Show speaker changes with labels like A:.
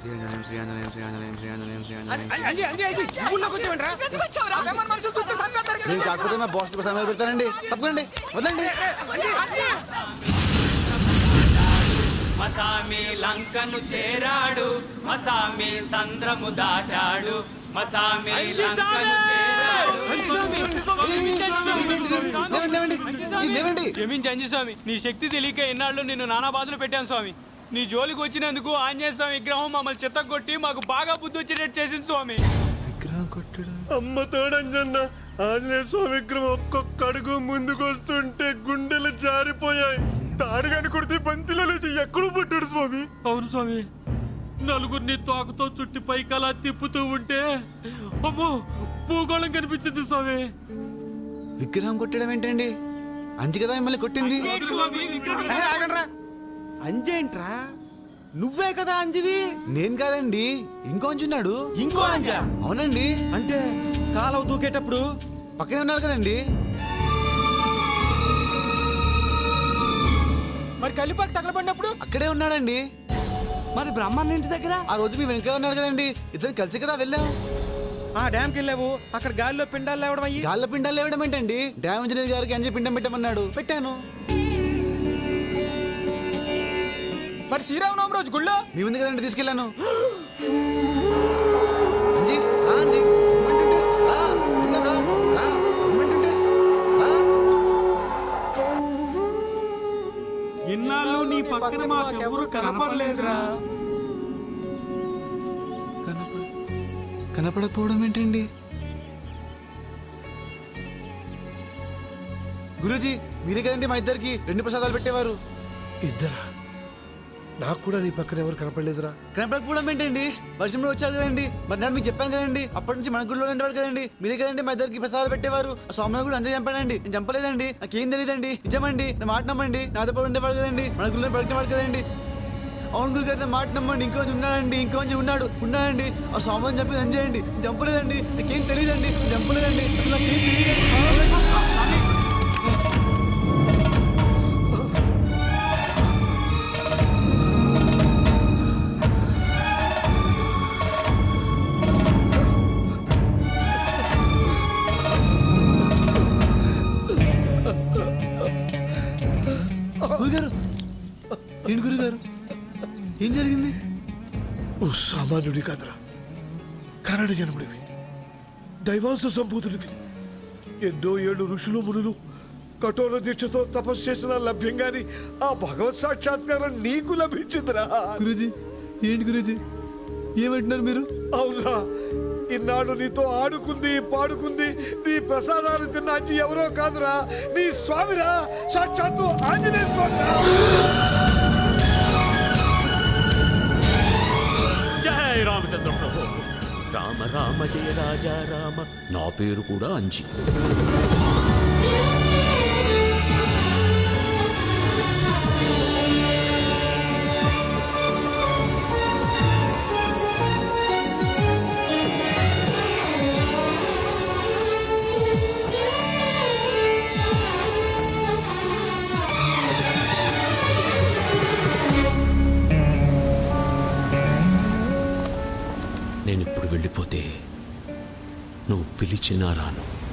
A: శ్రీయాంజనేయం శ్రీయాంజనేయం శ్రీయాంజనేయం శ్రీయాంజనేయం శ్రీయాంజనేయం
B: అంజీ అంజీ అంజీ ఊళ్ళోకి వచ్చావంట్రా
A: నేను కాకపోతే మా బాస్ సమయం పెడతానండి తప్పకండి వదండి
C: మసామి లంకను చేరాడు మసామి సంద్రము దాటాడు మసామి లంకను చేరాడు
A: లేవండి, లేవండి. ఇది లేవండి
D: క్షమించి అంజి స్వామి నీ శక్తి తెలియక ఎన్నాళ్ళు నిన్ను నానా బాధలు పెట్టాను స్వామి నీ జోలికి వచ్చినందుకు ఆంజనేయ స్వామి విగ్రహం మమ్మల్ని చెత్తగొట్టి మాకు బాగా బుద్ధి వచ్చేటట్టు చేసింది స్వామి
E: అమ్మ తోడంజన్న ఆంజనేయ స్వామి విగ్రహం ఒక్కొక్క అడుగు ముందుకు వస్తుంటే గుండెలు జారిపోయాయి తాడుగాని కొడితే బంతిలో లేచి ఎక్కడో పడ్డాడు స్వామి
F: అవును స్వామి నలుగురిని తోకతో చుట్టి పైకలా తిప్పుతూ ఉంటే అమ్మో భూగోళం కనిపించింది స్వామి
A: విగ్రహం కొట్టడం ఏంటండి అంజి కదా మిమ్మల్ని కొట్టింది
B: ఆగండ్రా అంజేంట్రా నువ్వే కదా అంజివి
A: నేను కాదండి ఇంకో అంజి ఉన్నాడు
B: ఇంకో అంజా
A: అవునండి
B: అంటే కాలువ దూకేటప్పుడు
A: పక్కనే ఉన్నాడు కదండి
D: మరి కలిపాక తగలబడినప్పుడు
A: అక్కడే ఉన్నాడండి
B: మరి బ్రహ్మాండ ఇంటి దగ్గర
A: ఆ రోజు మీ వెనక ఉన్నాడు కదండి ఇద్దరు కలిసి కదా వెళ్ళాం
B: ఆ డ్యామ్కి వెళ్ళావు అక్కడ గాలిలో పిండాలు లేవడం అయ్యి
A: గాళ్ళ పిండాలు లేవడం ఏంటండి డ్యామ్ ఇంజనీర్ గారికి అంజి పిండం పెట్టమన్నాడు పెట్టాను
D: మరి శ్రీరామనవమి రోజు గుళ్ళో
A: మీ ముందు కదండి తీసుకెళ్ళాను అంజి రా అంజి రమ్మంటుంటే రా వెళ్దాం రా రా రమ్మంటుంటే రా
F: ఇన్నాళ్ళు నీ పక్కన మాకెవరు కనపడలేదురా
A: కనపడ కనపడకపోవడం ఏంటండి గురూజీ మీరే కదండి మా ఇద్దరికి రెండు ప్రసాదాలు పెట్టేవారు
E: ఇద్దరా నాకు కూడా నీ పక్కన ఎవరు కనపడలేదురా
A: కనపడకపోవడం ఏంటండి వర్షంలో వచ్చారు కదండి మరి నేను మీకు చెప్పాను కదండి అప్పటి నుంచి మన గుడిలో ఉండేవాడు కదండి మీరే కదండి మా ఇద్దరికి ప్రసాదాలు పెట్టేవారు ఆ స్వామి కూడా అంజయ్ చంపాడండి నేను చంపలేదండి నాకేం తెలియదండి నిజమండి నా మాట నమ్మండి నాతో పాటు ఉండేవాడు కదండి మన గుడిలో పడుకునేవాడు కదండి అవును గురుగారు నా మాట నమ్మండి ఇంకో ఉన్నాడండి ఇంకో ఉన్నాడు ఉన్నాడండి ఆ స్వామిని చంపి అంజేయండి నేను చంపలేదండి నాకేం తెలియదండి నేను చంపలేదండి అసలు నాకేం తెలియదండి గురుగారు ఏంటి గురుగారు ఏం జరిగింది
E: ఓ సామాన్యుడి కాదురా కారణ జన్ముడివి దైవాంశ సంభూతుడివి ఎన్నో ఏళ్ళు ఋషులు మునులు కఠోర దీక్షతో తపస్సు చేసిన లభ్యం గాని ఆ భగవత్ సాక్షాత్కారం నీకు లభించిందిరా
A: గురుజీ ఏంటి గురుజీ ఏమంటున్నారు మీరు
E: అవునా ఇన్నాడు నీతో ఆడుకుంది పాడుకుంది నీ ప్రసాదాలు తిన్న అజ్జి ఎవరో కాదురా నీ స్వామిరా సాక్షాత్తు ఆంజనేయ స్వామిరా
F: జయ రామచంద్ర ప్రభు రామ రామ జయ రాజా రామ నా పేరు కూడా అంజి నేను ఇప్పుడు వెళ్ళిపోతే నువ్వు పిలిచినా రాను